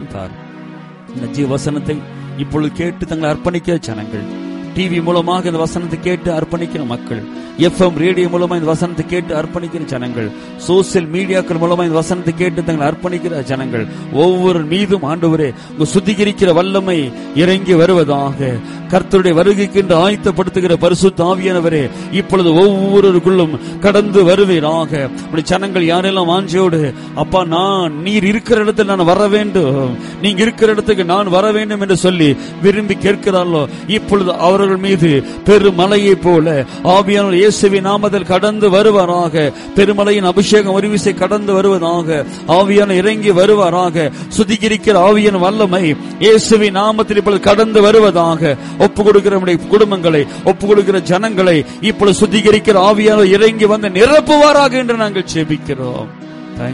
தார் இந்த ஜீவ வசனத்தை இப்பொழுது கேட்டு தங்களை அர்ப்பணிக்கிற ஜனங்கள் டிவி மூலமாக இந்த வசனத்தை கேட்டு அர்ப்பணிக்கிற மக்கள் எஃப்எம் ரேடியோ மூலமா இந்த வசனத்தை கேட்டு அர்ப்பணிக்கிற ஜனங்கள் சோசியல் மீடியாக்கள் மூலமா இந்த வசனத்தை கேட்டு தங்களை அர்ப்பணிக்கிற ஜனங்கள் ஒவ்வொரு மீதும் ஆண்டவரே உங்க சுத்திகரிக்கிற வல்லமை இறங்கி வருவதாக கர்த்தருடைய வருகைக்கு என்று ஆயத்தப்படுத்துகிற பரிசுத்த ஆவியானவரே இப்பொழுது ஒவ்வொருவருக்குள்ளும் கடந்து வருவீராக உடைய ஜனங்கள் யாரெல்லாம் வாஞ்சையோடு அப்பா நான் நீர் இருக்கிற இடத்தில் நான் வர வேண்டும் நீங்க இருக்கிற இடத்துக்கு நான் வர வேண்டும் என்று சொல்லி விரும்பி கேட்கிறார்களோ இப்பொழுது அவர்கள் மீது பெருமலையை போல ஆவியான இயேசுவின் நாமத்தில் கடந்து வருவாராக பெருமலையின் அபிஷேகம் ஒருவிசை கடந்து வருவதாக ஆவியான இறங்கி வருவாராக சுத்திகரிக்கிற ஆவியின் வல்லமை இயேசுவின் நாமத்தில் இப்பொழுது கடந்து வருவதாக ஒப்பு கொடுக்கிற நம்முடைய குடும்பங்களை ஒப்பு கொடுக்கிற ஜனங்களை இப்பொழுது சுத்திகரிக்கிற ஆவியான இறங்கி வந்து நிரப்புவாராக என்று நாங்கள் செபிக்கிறோம்